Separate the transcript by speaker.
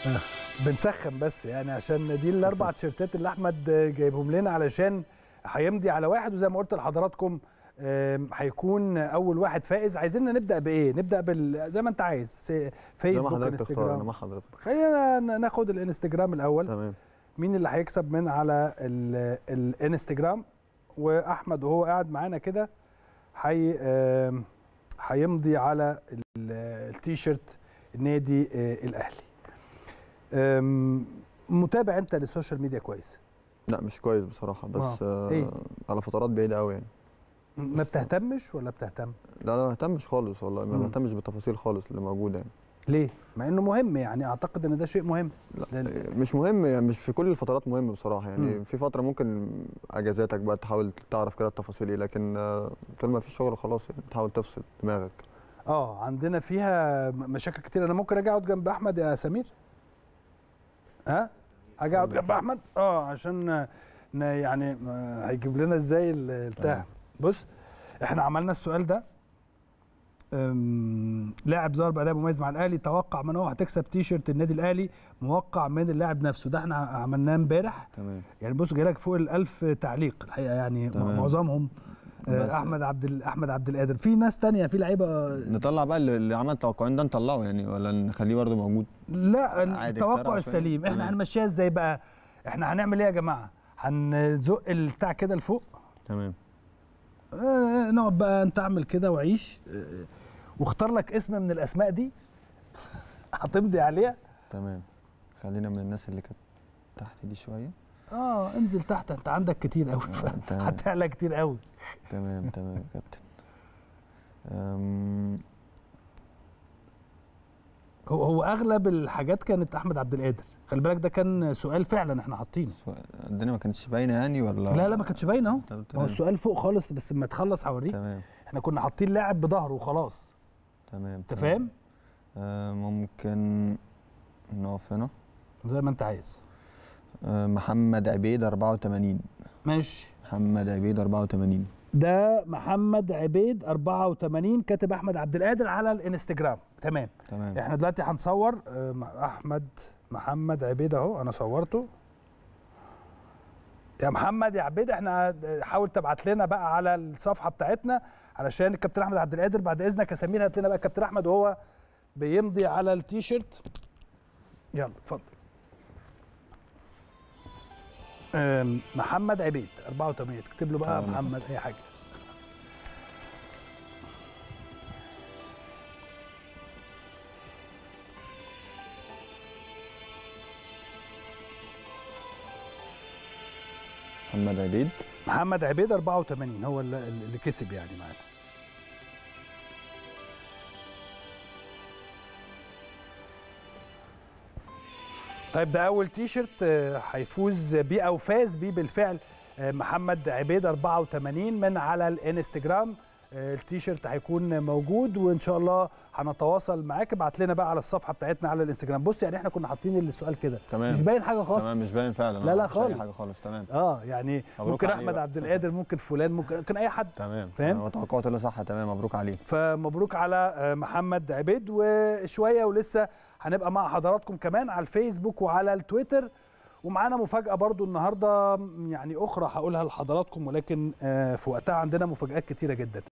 Speaker 1: بنسخن بس يعني عشان دي الاربع تيشيرتات اللي احمد جايبهم لنا علشان هيمضي على واحد وزي ما قلت لحضراتكم آم، هيكون اول واحد فائز عايزين نبدا بايه نبدا بال زي ما انت عايز س-
Speaker 2: زي ما
Speaker 1: فيسبوك
Speaker 2: حضرتك تختار انا
Speaker 1: انستجرام
Speaker 2: مع حضرتك
Speaker 1: خلينا ن- ناخد الانستجرام الاول
Speaker 2: تمام
Speaker 1: مين اللي هيكسب من على ال- الانستجرام واحمد وهو قاعد معانا كده هي آم، هيمضي على ال- التيشيرت النادي آه، الاهلي آم، متابع انت للسوشيال ميديا كويس
Speaker 2: لا مش كويس بصراحه بس
Speaker 1: آه.
Speaker 2: آه
Speaker 1: إيه؟
Speaker 2: على فترات بعيده قوي يعني
Speaker 1: ما بتهتمش ولا بتهتم
Speaker 2: لا لا ما بهتمش خالص والله ما
Speaker 1: مم.
Speaker 2: بهتمش بالتفاصيل خالص اللي موجوده يعني
Speaker 1: ليه مع انه مهم يعني اعتقد ان ده شيء مهم
Speaker 2: لا
Speaker 1: لأن-
Speaker 2: مش مهم يعني مش في كل الفترات مهم بصراحه يعني
Speaker 1: مم.
Speaker 2: في فتره ممكن اجازاتك بقى تحاول تعرف كده التفاصيل ايه لكن آه، طول ما في شغل خلاص يعني تحاول تفصل دماغك
Speaker 1: اه عندنا فيها م- مشاكل كتير انا ممكن اجي اقعد جنب احمد يا سمير ها اجي اقعد جنب احمد اه عشان ن- يعني ما هيجيب لنا ازاي ال- البتاع
Speaker 2: تمام.
Speaker 1: بص احنا عملنا السؤال ده أم، لاعب ظهر باداء مميز مع الاهلي توقع من هو هتكسب تيشيرت النادي الاهلي موقع من اللاعب نفسه ده احنا عملناه امبارح
Speaker 2: تمام
Speaker 1: يعني بص جاي لك فوق الألف تعليق الحقيقه يعني
Speaker 2: تمام.
Speaker 1: معظمهم آه،
Speaker 2: بس-
Speaker 1: احمد عبد ال- احمد عبد القادر في ناس تانية في لعيبه آه،
Speaker 2: نطلع بقى اللي اللي عمل توقعين ده نطلعه يعني ولا نخليه برضه موجود
Speaker 1: لا
Speaker 2: عادي
Speaker 1: التوقع
Speaker 2: اخترع شوية.
Speaker 1: السليم احنا
Speaker 2: تمام.
Speaker 1: هنمشيها ازاي بقى احنا هنعمل ايه يا جماعه هنزق البتاع كده لفوق
Speaker 2: تمام
Speaker 1: آه، نقعد بقى انت اعمل كده وعيش آه، واختار لك اسم من الاسماء دي هتمضي عليها
Speaker 2: تمام خلينا من الناس اللي كانت تحت دي شويه
Speaker 1: اه انزل تحت انت عندك كتير قوي
Speaker 2: آه، تمام
Speaker 1: هتعلى كتير قوي
Speaker 2: تمام تمام يا كابتن أم،
Speaker 1: هو هو اغلب الحاجات كانت احمد عبد القادر خلي بالك ده كان سؤال فعلا احنا حاطينه
Speaker 2: سؤال- الدنيا ما كانتش باينه يعني ولا
Speaker 1: لا لا ما كانتش باينه اهو
Speaker 2: طب
Speaker 1: ما هو
Speaker 2: تمام
Speaker 1: السؤال فوق خالص بس لما تخلص هوريك
Speaker 2: تمام
Speaker 1: احنا كنا حاطين لاعب بظهره وخلاص
Speaker 2: تمام
Speaker 1: انت
Speaker 2: تمام.
Speaker 1: فاهم
Speaker 2: آه، ممكن نقف هنا
Speaker 1: زي ما انت عايز
Speaker 2: آه، محمد عبيد 84
Speaker 1: ماشي
Speaker 2: محمد عبيد 84
Speaker 1: ده محمد عبيد 84 كاتب احمد عبد القادر على الانستجرام تمام
Speaker 2: تمام
Speaker 1: احنا دلوقتي هنصور آه، مع احمد محمد عبيد اهو انا صورته يا محمد يا عبيد احنا حاول تبعت لنا بقى على الصفحه بتاعتنا علشان الكابتن احمد عبد القادر بعد اذنك يا سمير هات لنا بقى الكابتن احمد وهو بيمضي على التيشيرت يلا اتفضل آم، محمد عبيد 84 تكتب له بقى
Speaker 2: تمام.
Speaker 1: محمد اي حاجه
Speaker 2: محمد عبيد
Speaker 1: محمد عبيد 84 هو اللي, اللي كسب يعني معانا طيب ده اول تيشرت آه، هيفوز بيه او فاز بيه بالفعل آه، محمد عبيد 84 من على الانستجرام آه، التيشيرت هيكون موجود وان شاء الله هنتواصل معاك ابعت لنا بقى على الصفحه بتاعتنا على الانستجرام بص يعني احنا كنا حاطين السؤال كده
Speaker 2: تمام
Speaker 1: مش باين حاجه خالص
Speaker 2: تمام مش باين فعلا
Speaker 1: لا،
Speaker 2: آه،
Speaker 1: لا
Speaker 2: مفيش أي
Speaker 1: خالص.
Speaker 2: حاجه خالص تمام
Speaker 1: اه يعني
Speaker 2: مبروك
Speaker 1: ممكن
Speaker 2: عليه
Speaker 1: احمد
Speaker 2: بقى.
Speaker 1: عبد القادر ممكن فلان ممكن ممكن اي حد
Speaker 2: تمام
Speaker 1: فاهم؟
Speaker 2: هو توقعه طلع صح تمام مبروك عليه
Speaker 1: فمبروك على آه، محمد عبيد وشويه ولسه هنبقى مع حضراتكم كمان على الفيسبوك وعلى التويتر ومعانا مفاجاه برضو النهارده يعني اخرى هقولها لحضراتكم ولكن آه، في وقتها عندنا مفاجات كتيره جدا